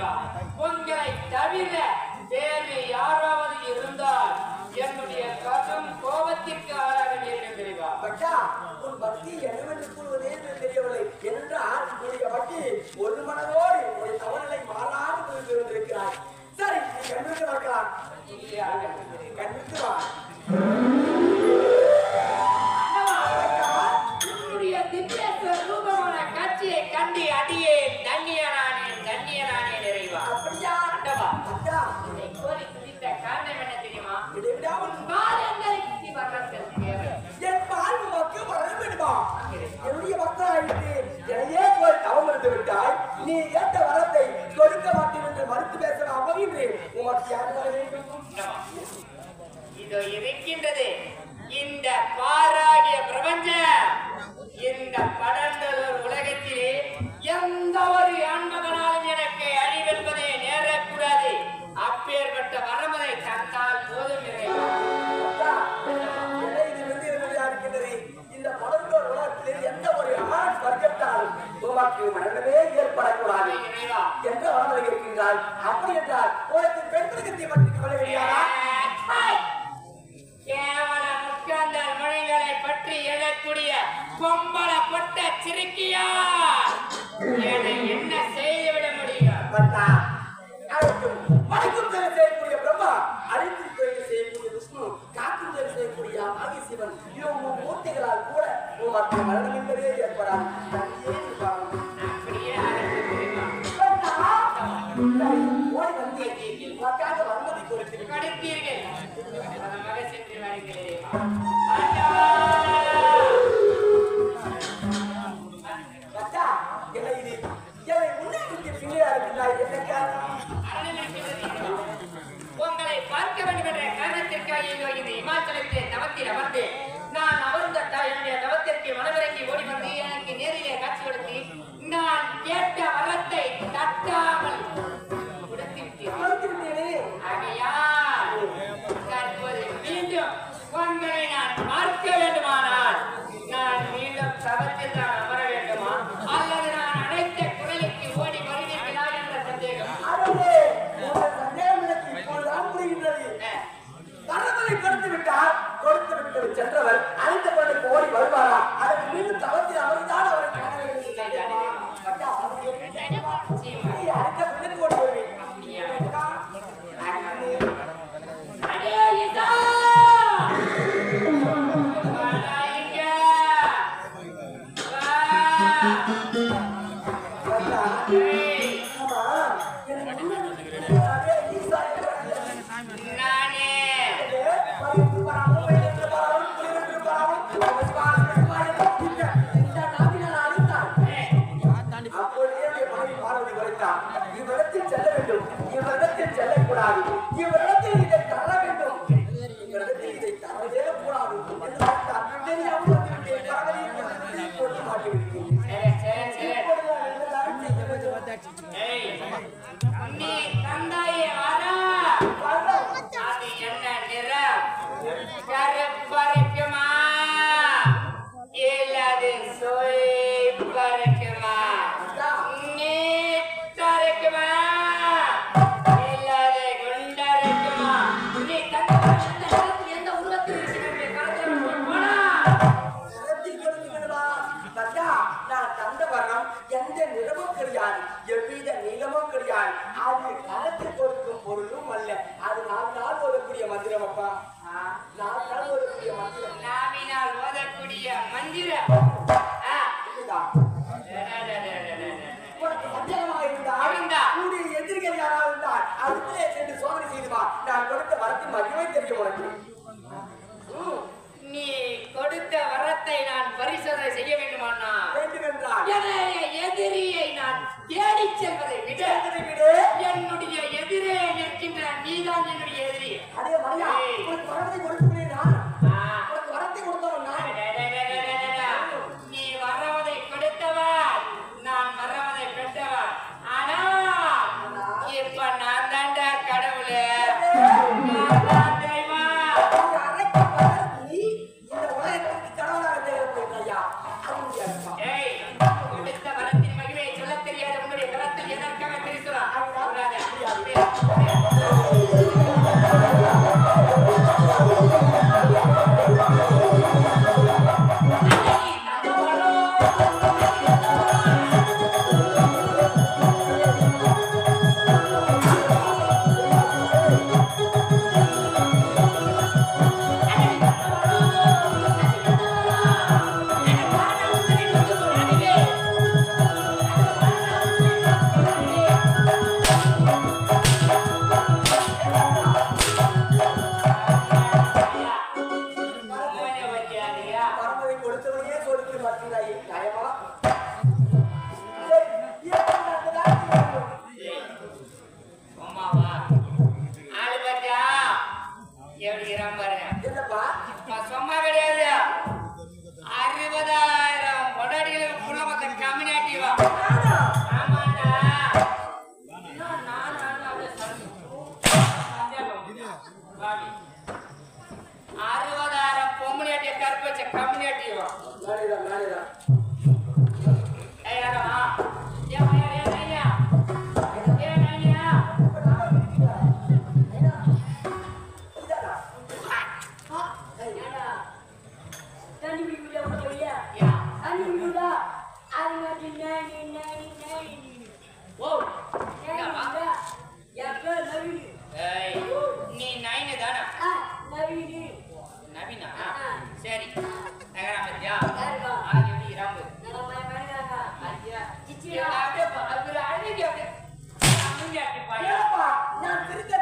தெரிவா உங்களை தவிர வேறு யாராவது இருந்தால் என்னுடைய கடும் கோபத்திற்கு ஆளாக நேரிடும் தெரிவா பட்டா உன் பக்தி என்னவென்று கூறுவதே எனக்கு தெரியவில்லை என்றால் உன்னுடைய பக்தி ஒரு மனதோடு ஒரு தவறுகளை மாறாமல் புரிந்து வந்திருக்கிறாய் சரி நீ கண்ணுக்கு பார்க்கலாம் இல்லையாக கண்ணுக்கு வா உன்னுடைய திவ்ய ரூபமான காட்சியை கண்டு அடியே தண்ணியனானே தண்ணியனானே நிறைவா அப்படியா ஆண்டவா அத்தா உன்னை கோரி துதித்த காரணம் என்ன தெரியுமா இதை விடாமல் காலங்களை சுற்றி வர்றதற்கு தேவை என் வாழ்வு மக்கு வர வேண்டுமா என்னுடைய மக்களாயிட்டு என்னையே போய் தவம் இருந்து விட்டாய் நீ கேட்ட வரத்தை கொடுக்க மாட்டேன் என்று மறுத்து பேச அமைகின்றேன் உமக்கு யார் வர வேண்டும் இதோ இருக்கின்றது இந்த பாராகிய பிரபஞ்சம் இந்த படர்ந்ததொரு உலகத்திலே எந்த ஒரு ஆண்மகனாலும் எனக்கு அழிவென்பதை நேரக்கூடாது அப்பேற்பட்ட வரமதை தந்தால் போதும் இறைவா. அத்தா, என்னை இது விருந்தினர்களா இருக்கின்றது. இந்த பலர்ந்தோர் உலகத்திலே எந்த ஒரு ஆண் வர்க்கத்தாலும் உமக்கு மரணமே ஏற்படக்கூடாது இறைவா என்ற வரமுறை இருக்கின்றால் அப்படி என்றால் உனக்கு பெண்களுக்கு பற்றி கொள்ள வேண்டியாரா கேவல முக்காந்தால் மொழிகளை பற்றி எழக்கூடிய பொம்பள பொட்ட சிறுக்கியா என்னை என்ன செய்துவிட முடியும் பட்டா அதற்கும் வணக்கம் சேவை செய்யக்கூடிய பிரம்மா அழித்து தொழில் செய்யக்கூடிய விஷ்ணு காக்கும் சேவை செய்யக்கூடிய ஆகி சிவன் இவங்க மூர்த்திகளால் கூட உமக்கு மரணம் என்பதே ஏற்படாது தனியே இருப்பாங்க. அப்படியே அழைத்து போய்வான். பட்டா, சரி, ஓடி வந்து உனக்காக வன்மதி கொடுக்கிறேன் கொடுத்தீர்கள் அதமாக சென்று வருகிறேன் ஆண்டவா! அத்தா, என்னை இது என்னை முன்னே விட்டு பின்னே இருக்கின்றாய் என்ன காரணம் உங்களை பார்க்க வேண்டும் என்ற காரணத்திற்காக இதோ இந்த இமாச்சலத்திலே தவத்தில் அமர்ந்து நான் அமர்ந்த த- என்னுடைய தவத்திற்கு மனமிறங்கி ஓடி வந்து எனக்கு நேரிலே காட்சி கொடுத்து நான் கேட்ட வரத்தை தட்டாமல் கொடுத்து விட்டீர்கள் மறுத்து விட்டேனே ஆகையால் தற்போது மீண்டும் உங்களை நான் பார்க்க வேண்டுமானால் நான் மீண்டும் தவத்தில் நான் அமர வேண்டுமா அல்லது நான் அழைத்த குரலுக்கு ஓடி வருவீர்களா என்ற சந்தேகம் அடடே, உங்கள் சந்தேகம் எனக்கு இப்பொழுதுதான் புரிகின்றது. தரவரை கொடுத்து விட்டார் கொடுத்து விட்டு சென்றவர் அழைத்த பிறகு ஓடி வருவாரா அதற்கு மீண்டும் தவத்தில் அமர்ந்தான் அவரை காண வேண்டும் என்று சந்தேகமா? அக்கா, அவருக்கு எப்படி தெரியுமா? நீ அழைத்த பிறகு ஓடி வருவீர். அக்கா, அடே இதா! வாடா இங்க! வா! அக்கா, ஏய், ஆமா, எனக்கு முன்னாடி அதே ஈசா இருக்கிறாங்க. நானே பயிர்ந்து வராமல், பயிர்ந்து வராமல், புலிவென்று வராமல், அவசியமாக வாயில் இந்த இந்த நாவினால் அழித்தார். அப்பொழுதே என்னுடைய மனைவி பார்வதி உரைத்தார். இவ்விடத்தில் செல்ல வேண்டும் இவ்விடத்தில் செல்லக்கூடாது இவ்விடத்தில் இதை தர வேண்டும் இவ்விடத்தில் இதை தரவே கூடாது என்று உரைத்தார். தெரியாமல் வந்துவிட்டேன். பார்வதி இவ்விடத்தில் போட்டு மாட்டிவிட்டேன். சரி, சரி, சரி. இப்பொழுது நான் என்னதான் செய்ய வேண்டும்? ஏய், நீ தந்தாயே வரா பழம். அது என்ன நிறம் கருப்பரைக்குமா இல்லது சுவைப்பரைக்குமா நீட்டரைக்குமா இல்லது குண்டரைக்குமா நீ தந்த எந்த நிறத்தில் எந்த உருவத்தில் இருக்கிறது கருத்தில் போனா நிறத்தில் கொடுக்கிறதா? தத்தா, நான் தந்த வர்ணம் எந்த நிறமும் கிடையாது எவ்வித நீளமும் கிடையாது அது கரத்தில் கொடுக்கும் பொருளும் அல்ல அது நாலு நாள் ஓதக்கூடிய மந்திரம் அப்பா நாலு நாள் ஓதக்கூடிய மந்திரம் நாவினால் ஓதக்கூடிய மந்திரம் ஆ. இதுதான். உனக்கு சந்தேகமாக இருந்தால் இருந்தா. உன்னுடைய எதிரிகள் யாராவது இருந்தால் அதுக்குள்ளே சென்று சோதனை செய்து வா நான் கொடுத்த வரத்தின் மகிமை தெரியும் உனக்கு ம், நீ கொடுத்த வரத்தை நான் பரிசோதனை செய்ய வேண்டுமானா வேண்டும் என்றால் என்னுடைய எதிரியை நான் தேடிச் செல்வதை விட எதிரி விடு. என்னுடைய எதிரே நிற்கின்ற நீதான் என்னுடைய எதிரி அதே மரியா ஏய். உனக்கு வரத்தை கொடுக்கிறேன் நான் ஆ. உனக்கு வரத்தை கொடுத்தவன் நான் நீ வரவதை கொடுத்தவன் நான் வரவதை பெற்றவன் ஆனால் இப்ப நான் தாண்டா கடவுளே நான் தான் தெய்வம் ஒரு அறைக்கு வர நீ இந்த உலகத்திற்கு கடவுளாக தேவைப்படுகிறாயா அது முடியாதுப்பா ஏய், கொடுத்த வரத்தின் மகிமையை சொல்லத் தெரியாத உன்னுடைய கரத்தில் எதற்காக தெரிவிக்கிறார்? ஒரு திரும்பியாட்டி பாயா ஏப்பா, நான் திருத்த